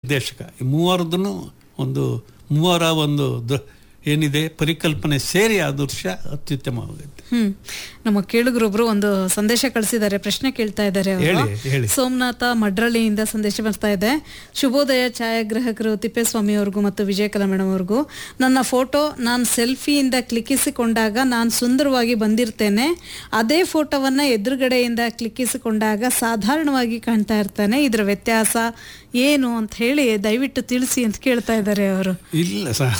ನಿರ್ದೇಶಕ ಈ ಮೂವರದ್ದು ಒಂದು ಮೂವರ ಒಂದು ದ- ಏನಿದೆ ಪರಿಕಲ್ಪನೆ ಸೇರಿ ಆ ದೃಶ್ಯ ಅತ್ಯುತ್ತಮವಾಗುತ್ತೆ ಹ್ಮ್ ನಮ್ಮ ಕೇಳುಗರೊಬ್ರು ಒಂದು ಸಂದೇಶ ಕಳಿಸಿದ್ದಾರೆ ಪ್ರಶ್ನೆ ಕೇಳ್ತಾ ಇದ್ದಾರೆ ಅವರು ಹೇಳಿ ಹೇಳಿ ಸೋಮನಾಥ ಮಡ್ರಳ್ಳಿಯಿಂದ ಸಂದೇಶ ಬರ್ತಾ ಇದೆ ಶುಭೋದಯ ಛಾಯಾಗ್ರಾಹಕರು ತಿಪ್ಪೇಸ್ವಾಮಿ ಅವ್ರಿಗೂ ಮತ್ತು ವಿಜಯಕಲಾ ಮೇಡಮ್ ಅವ್ರಿಗೂ ನನ್ನ ಫೋಟೋ ನಾನು ಸೆಲ್ಫಿಯಿಂದ ಕ್ಲಿಕ್ಕಿಸಿಕೊಂಡಾಗ ನಾನು ಸುಂದರವಾಗಿ ಬಂದಿರ್ತೇನೆ ಅದೇ ಫೋಟೋವನ್ನ ಎದುರುಗಡೆಯಿಂದ ಕ್ಲಿಕ್ಕಿಸಿಕೊಂಡಾಗ ಸಾಧಾರಣವಾಗಿ ಕಾಣ್ತಾ ಇರ್ತಾನೆ ಇದರ ವ್ಯತ್ಯಾಸ ಏನು ಅಂತ ಹೇಳಿ ದಯವಿಟ್ಟು ತಿಳಿಸಿ ಅಂತ ಕೇಳ್ತಾ ಇದ್ದಾರೆ ಅವರು ಇಲ್ಲ ಸರ್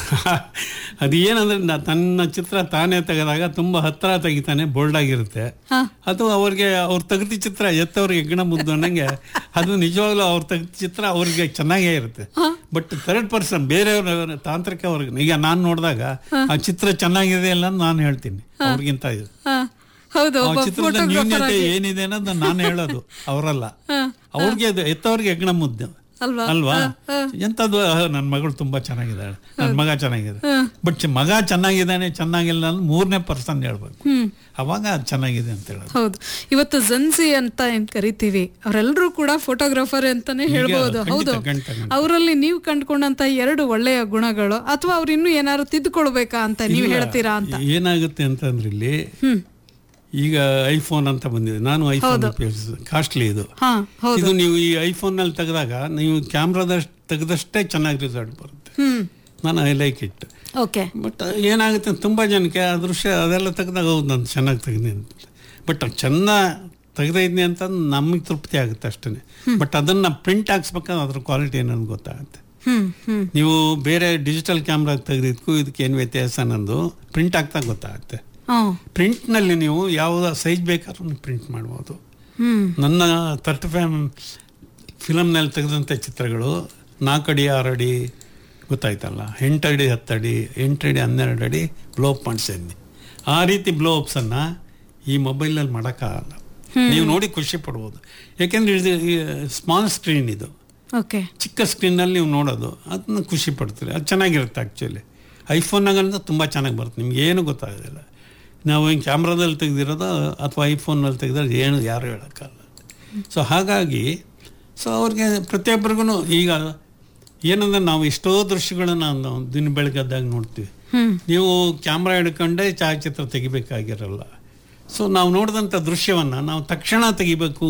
ಅದು ಏನಂದ್ರೆ ನ- ತನ್ನ ಚಿತ್ರ ತಾನೇ ತೆಗೆದಾಗ ತುಂಬ ಹತ್ರ ತೆಗಿತಾನೆ ಬೋಲ್ಡ್ ಆಗಿರುತ್ತೆ ಹಾ ಅದು ಅವ್ರಿಗೆ ಅವ್ರು ತೆಗೆದ ಚಿತ್ರ ಎತ್ತವ್ರಿಗೆ ಹೆಗ್ಗಣ ಮುದ್ದು ಅನ್ನಂಗೆ ಅದು ನಿಜವಾಗ್ಲೂ ಅವ್ರು ತೆಗೆದ ಚಿತ್ರ ಅವ್ರಿಗೆ ಚೆನ್ನಾಗೇ ಇರುತ್ತೆ ಬಟ್ ಥರ್ಡ್ ಪರ್ಸನ್ ಬೇರೆಯವ್ರ ತಾಂತ್ರಿಕ ಅವ್ರಿಗೆ ಈಗ ನಾನು ನೋಡಿದಾಗ ಆ ಚಿತ್ರ ಚೆನ್ನಾಗಿದೆ ಅಲ್ಲ ಅಂತ ನಾನು ಹೇಳ್ತೀನಿ ಅವ್ರಿಗಿಂತ ಇದು ಹಾ ಹೌದು ಆ ಒಬ್ಬ ಚಿತ್ರದ photographer ನ್ಯೂನ್ಯತೆ ಆಗಿ. ಏನಿದೆ ಅನ್ನೋದು ನಾನು ಹೇಳೋದು ಅವರಲ್ಲ ಹಾ, ಅವ್ರಿಗೆ ಅದು ಎತ್ತವ್ರಿಗೆ ಹೆಗ್ಗಣ ಮುದ್ದು ಅಲ್ವಾ ಅಲ್ವಾ ಎಂಥದ್ದು ನನ್ನ ಮಗಳು ತುಂಬಾ ಚೆನ್ನಾಗಿದ್ದಾಳೆ ನನ್ನ ಮಗ ಚೆನ್ನಾಗಿದೆ ಹಾ. ಬಟ್ ಮಗ ಚೆನ್ನಾಗಿದ್ದಾನೆ ಚೆನ್ನಾಗಿಲ್ಲ ಅಂತ ಮೂರನೇ ಪರ್ಸನ್ ಹೇಳ್ಬೇಕು ಹ್ಮ್ ಅವಾಗ ಅದ್ ಚೆನ್ನಾಗಿದೆ ಅಂತ ಹೇಳೋದು ಹೌದು ಇವತ್ತು ಜನ್ಸಿ ಅಂತ ಏನ್ ಕರಿತೀವಿ ಅವರೆಲ್ಲರೂ ಕೂಡ ಫೋಟೋಗ್ರಾಫರ್ ಅಂತಾನೆ ಹೇಳ್ಬೋದು ಖಂಡಿತ, ಹೌದು ಖಂಡಿತ, ಖಂಡಿತ. ಅವರಲ್ಲಿ ನೀವು ಕಂಡುಕೊಂಡಂತ ಎರಡು ಒಳ್ಳೆಯ ಗುಣಗಳು ಅಥವಾ ಅವ್ರು ಇನ್ನೂ ಏನಾದ್ರು ತಿದ್ದುಕೊಳ್ಬೇಕಾ ಅಂತ ನೀವು ಇಲ್ಲ, ಹೇಳ್ತೀರಾ ಅಂತ ಏನಾಗುತ್ತೆ ಅಂತಂದ್ರೆ ಇಲ್ಲಿ ಹ್ಮ್ ಈಗ ಐಫೋನ್ ಅಂತ ಬಂದಿದೆ ನಾನು ಐಫೋನ್ ಕಾಸ್ಟ್ಲಿ ಇದು ಹಾ ಹೌದು ಇದು ನೀವು ಈ ಐಫೋನ್ ನಲ್ಲಿ ತೆಗೆದಾಗ ನೀವು ಕ್ಯಾಮ್ರಾದಷ್ಟು ತೆಗೆದಷ್ಟೇ ಚೆನ್ನಾಗಿ ರಿಸಲ್ಟ್ ಬರುತ್ತೆ ಹ್ಮ್ ನಾನು I like it okay but ಏನಾಗುತ್ತೆ ತುಂಬ ಜನಕ್ಕೆ ಆ ದೃಶ್ಯ ಅದೆಲ್ಲ ತೆಗೆದಾಗ ಹೌದು ನಾನು ಚೆನ್ನಾಗಿ ತೆಗೆದಿನಿ ಅಂತ ಬಟ್ ಚೆನ್ನ ತೆಗೆದಿದ್ನಿ ಅಂತ ನಮಗೆ ತೃಪ್ತಿ ಆಗುತ್ತೆ ಅಷ್ಟೇ ಬಟ್ ಅದನ್ನು ಪ್ರಿಂಟ್ ಹಾಕ್ಸ್ಬೇಕಾದ್ರೆ ಅದ್ರ ಕ್ವಾಲಿಟಿ ಏನನ್ನು ಗೊತ್ತಾಗುತ್ತೆ ಹ್ಮ್ ಹ್ಮ್ ನೀವು ಬೇರೆ ಡಿಜಿಟಲ್ ಕ್ಯಾಮ್ರಾಗೆ ತೆಗೆದಿದ್ದಕ್ಕೂ ಇದಕ್ಕೆ ಏನು ವ್ಯತ್ಯಾಸ ಅನ್ನೋದು ಪ್ರಿಂಟ್ ಆಗ್ತಾ ಗೊತ್ತಾಗುತ್ತೆ ಹ್ಮ್ ಪ್ರಿಂಟ್ನಲ್ಲಿ ನೀವು ಯಾವ ಸೈಜ್ ಬೇಕಾದ್ರೂ ಪ್ರಿಂಟ್ ಮಾಡ್ಬೋದು ಹ್ಮ್ ನನ್ನ ತರ್ಟಿ ಫೈವ್ ಫಿಲಮ್ನಲ್ಲಿ ತೆಗೆದಂಥ ಚಿತ್ರಗಳು ನಾಲ್ಕು ಅಡಿ ಆರು ಅಡಿ ಗೊತ್ತಾಯ್ತಲ್ಲ ಎಂಟು ಅಡಿ ಹತ್ತು ಅಡಿ ಎಂಟು ಅಡಿ ಹನ್ನೆರಡು ಅಡಿ ಬ್ಲೋಪ್ ಮಾಡಿಸಿದ್ನಿ ಆ ರೀತಿ ಬ್ಲೋಪ್ಸನ್ನು ಈ ಮೊಬೈಲಲ್ಲಿ ಮಾಡೋಕ್ಕಾಗಲ್ಲ ನೀವು ನೋಡಿ ಖುಷಿ ಪಡ್ಬೋದು ಯಾಕೆಂದರೆ ಇದು ಸ್ಮಾಲ್ ಸ್ಕ್ರೀನ್ ಇದು ಓಕೆ ಚಿಕ್ಕ ಸ್ಕ್ರೀನಲ್ಲಿ ನೀವು ನೋಡೋದು ಅದನ್ನ ಖುಷಿ ಪಡ್ತೀರಿ ಅದು ಚೆನ್ನಾಗಿರುತ್ತೆ ಆ್ಯಕ್ಚುಲಿ ಐಫೋನ್ನಾಗಂತ ತುಂಬ ಚೆನ್ನಾಗಿ ಬರುತ್ತೆ ನಿಮ್ಗೆ ಏನು ಗೊತ್ತಾಗೋದಿಲ್ಲ ನಾವು ಹಿಂಗೆ ಕ್ಯಾಮ್ರಾದಲ್ಲಿ ತೆಗೆದಿರೋದು ಅಥವಾ ಐಫೋನಲ್ಲಿ ತೆಗೆದ್ರೆ ಏನು ಯಾರು ಹೇಳೋಕ್ಕಲ್ಲ ಸೊ ಹಾಗಾಗಿ ಸೊ ಅವ್ರಿಗೆ ಪ್ರತಿಯೊಬ್ಬರಿಗೂ ಈಗ ಏನಂದ್ರೆ ನಾವು ಎಷ್ಟೋ ದೃಶ್ಯಗಳನ್ನ ನಾವು ದಿನ ಬೆಳಗ್ಗೆದ್ದಾಗ ನೋಡ್ತೀವಿ ಹ್ಮ್ ನೀವು ಕ್ಯಾಮ್ರಾ ಹಿಡ್ಕೊಂಡೇ ಛಾಯಾಚಿತ್ರ ತೆಗಿಬೇಕಾಗಿರಲ್ಲ ಸೊ ನಾವು ನೋಡಿದಂಥ ದೃಶ್ಯವನ್ನು ನಾವು ತಕ್ಷಣ ತೆಗಿಬೇಕು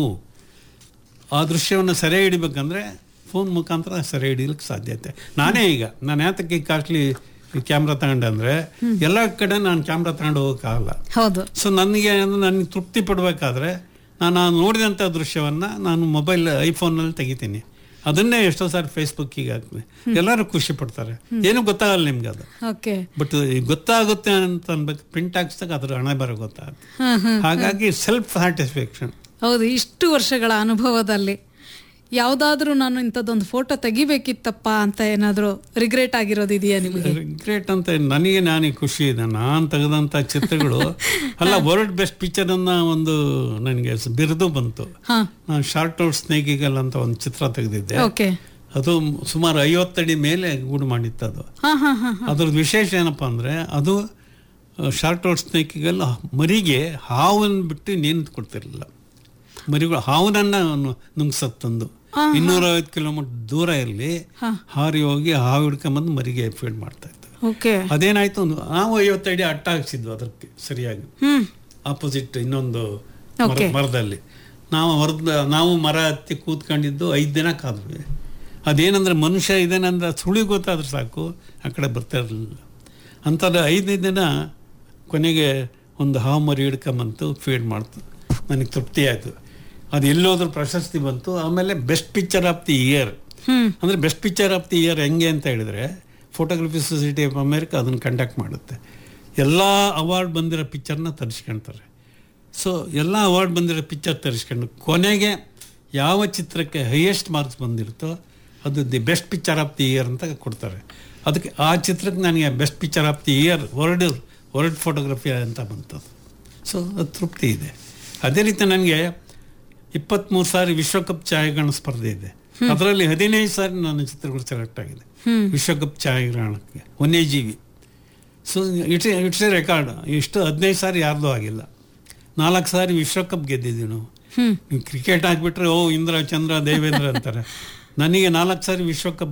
ಆ ದೃಶ್ಯವನ್ನು ಸೆರೆ ಹಿಡಿಬೇಕಂದ್ರೆ ಫೋನ್ ಮುಖಾಂತರ ಸೆರೆ ಹಿಡಿಲಿಕ್ಕೆ ಸಾಧ್ಯತೆ ನಾನೇ ಈಗ ನಾನು ಯಾತಕ್ಕೆ ಕಾಸ್ಟ್ಲಿ ಕ್ಯಾಮ್ರಾ ತಗೊಂಡೆ ಅಂದರೆ ಎಲ್ಲ ಕಡೆ ನಾನು ಕ್ಯಾಮ್ರಾ ತಗೊಂಡು ಹೋಗೋಕ್ಕಾಗಲ್ಲ ಹೌದು ಸೊ ನನಗೆ ನನಗೆ ತೃಪ್ತಿ ಪಡಬೇಕಾದ್ರೆ ನಾನು ಆ ನೋಡಿದಂಥ ದೃಶ್ಯವನ್ನು ನಾನು ಮೊಬೈಲ್ ಐಫೋನಲ್ಲಿ ತೆಗಿತೀನಿ ಅದನ್ನೇ ಎಷ್ಟೋ ಸಾರಿ ಫೇಸ್ಬುಕ್ಕಿಗೆ ಹಾಕ್ತೀನಿ ಎಲ್ಲರೂ ಖುಷಿ ಪಡ್ತಾರೆ ಏನು ಗೊತ್ತಾಗಲ್ಲ ನಿಮ್ಗೆ ಅದು ಓಕೆ ಬಟ್ ಗೊತ್ತಾಗುತ್ತೆ ಅಂತ ಅನ್ಬೇಕು ಪ್ರಿಂಟ್ ಹಾಕ್ಸ್ದಾಗ ಅದ್ರ ಹಣೆ ಬರೋ ಗೊತ್ತಾಗುತ್ತೆ ಹ್ಮ್ ಹ್ಮ್ ಹಾಗಾಗಿ ಸೆಲ್ಫ್ ಸ್ಯಾಟಿಸ್ಫ್ಯಾಕ್ಷನ್ ಹೌದು ಇಷ್ಟು ವರ್ಷಗಳ ಅನುಭವದಲ್ಲಿ ಯಾವುದಾದ್ರೂ ನಾನು ಇಂಥದ್ದೊಂದು ಫೋಟೋ ತೆಗಿಬೇಕಿತ್ತಪ್ಪ ಅಂತ ಏನಾದರೂ ರಿಗ್ರೆಟ್ ಆಗಿರೋದು ಇದೆಯಾ ನಿಮಗೆ ಗ್ರೇಟ್ ಅಂತ ನನಗೆ ನಾನೇ ಖುಷಿ ಇದೆ ನಾನು ತೆಗೆದಂಥ ಚಿತ್ರಗಳು ಅಲ್ಲ ವರ್ಲ್ಡ್ ಬೆಸ್ಟ್ ಪಿಕ್ಚರ್ ಅನ್ನ ಒಂದು ನನಗೆ ಬಿರುದು ಬಂತು ಹಾ ನಾನು ಶಾರ್ಟ್ ಔಟ್ ಸ್ನೇಕಿಗಲ್ ಅಂತ ಒಂದು ಚಿತ್ರ ತೆಗೆದಿದ್ದೆ ಓಕೆ ಅದು ಸುಮಾರು ಐವತ್ತಡಿ ಮೇಲೆ ಗೂಡು ಮಾಡಿತ್ತು ಅದು ಹಾ ಹಾ ಹಾ ಅದ್ರದ್ದು ವಿಶೇಷ ಏನಪ್ಪ ಅಂದರೆ ಅದು ಶಾರ್ಟ್ ಔಟ್ ಸ್ನೇಕಿಗೆಲ್ಲ ಮರಿಗೆ ಹಾವನ್ನು ಬಿಟ್ಟು ಇನ್ನೇನು ಕೊಡ್ತಿರ್ಲಿಲ್ಲ ಮರಿಗಳು ಹಾವನನ್ನ ನುಂಗ್ಸತ್ತಂದು ಇನ್ನೂರೈವತ್ತು ಕಿಲೋಮೀಟರ್ ದೂರ ಇರಲಿ ಹಾರಿ ಹೋಗಿ ಹಾವು ಹಿಡ್ಕೊಂಬಂದು ಮರಿಗೆ ಫೀಡ್ ಮಾಡ್ತಾ ಇತ್ತು ಓಕೆ ಅದೇನಾಯ್ತು ಒಂದು ನಾವು ಐವತ್ತಡಿ ಅಟ್ಟ ಹಾಕ್ಸಿದ್ವು ಅದಕ್ಕೆ ಸರಿಯಾಗಿ ಹ್ಮ್ ಆಪೋಸಿಟ್ ಇನ್ನೊಂದು ಮರ- Okay. ಮರದಲ್ಲಿ ನಾವು ಮರದ ನಾವು ಮರ ಹತ್ತಿ ಕೂತ್ಕೊಂಡಿದ್ದು ಐದು ದಿನ ಕಾದ್ವಿ ಅದೇನಂದ್ರೆ ಮನುಷ್ಯ ಇದೇನಂದ್ರೆ ಸುಳಿ ಗೊತ್ತಾದ್ರೆ ಸಾಕು ಆ ಕಡೆ ಬರ್ತಾ ಇರಲಿಲ್ಲ ಅಂಥದ್ದು ಐದನೇ ದಿನ ಕೊನೆಗೆ ಒಂದು ಹಾವು ಮರಿ ಹಿಡ್ಕೊಂಬಂತು ಫೀಡ್ ಮಾಡ್ತು ನನಗೆ ತೃಪ್ತಿ ಆಯಿತು ಅದು ಎಲ್ಲೋದ್ರೂ ಪ್ರಶಸ್ತಿ ಬಂತು ಆಮೇಲೆ best picture of the year ಹ್ಮ್ ಅಂದರೆ best picture of the year ಹೆಂಗೆ ಅಂತ ಹೇಳಿದರೆ ಫೋಟೋಗ್ರಫಿ ಸೊಸೈಟಿ ಆಫ್ ಅಮೇರಿಕಾ ಅದನ್ನು ಕಂಡಕ್ಟ್ ಮಾಡುತ್ತೆ ಎಲ್ಲ ಅವಾರ್ಡ್ ಬಂದಿರೋ ಪಿಕ್ಚರ್ನ ತರಿಸ್ಕೊಳ್ತಾರೆ ಸೊ ಎಲ್ಲ ಅವಾರ್ಡ್ ಬಂದಿರೋ ಪಿಕ್ಚರ್ ತರಿಸ್ಕೊಂಡು ಕೊನೆಗೆ ಯಾವ ಚಿತ್ರಕ್ಕೆ ಹೈಯೆಸ್ಟ್ ಮಾರ್ಕ್ಸ್ ಬಂದಿರುತ್ತೋ ಅದು the best picture of the year ಅಂತ ಕೊಡ್ತಾರೆ ಅದಕ್ಕೆ ಆ ಚಿತ್ರಕ್ಕೆ ನನಗೆ best picture of the year world world photography ಅಂತ ಬಂತದು ಸೊ ಅದು ತೃಪ್ತಿ ಇದೆ ಅದೇ ರೀತಿ ನನಗೆ ಇಪ್ಪತ್ತ್ಮೂರು ಸಾರಿ ವಿಶ್ವಕಪ್ ಛಾಯಾಗ್ರಹಣ ಸ್ಪರ್ಧೆ ಇದೆ ಅದರಲ್ಲಿ ಹದಿನೈದು ಸಾರಿ ನನ್ನ ಚಿತ್ರಗಳು ಸೆಲೆಕ್ಟ್ ಆಗಿದೆ ವಿಶ್ವಕಪ್ ಛಾಯಾಗ್ರಹಣಕ್ಕೆ ವನ್ಯಜೀವಿ so it's it's a record ಇಷ್ಟು ಹದಿನೈದು ಸಾರಿ ಯಾರ್ದೂ ಆಗಿಲ್ಲ ನಾಲ್ಕು ಸಾರಿ ವಿಶ್ವಕಪ್ ಗೆದ್ದಿದ್ದೀವಿ ನಾವು ಹ್ಮ್ ನೀವು ಕ್ರಿಕೆಟ್ ಹಾಕ್ಬಿಟ್ರೆ ಓ ಇಂದ್ರ ಚಂದ್ರ ದೇವೇಂದ್ರ ಅಂತಾರೆ ನನಗೆ ನಾಲ್ಕು ಸಾರಿ ವಿಶ್ವಕಪ್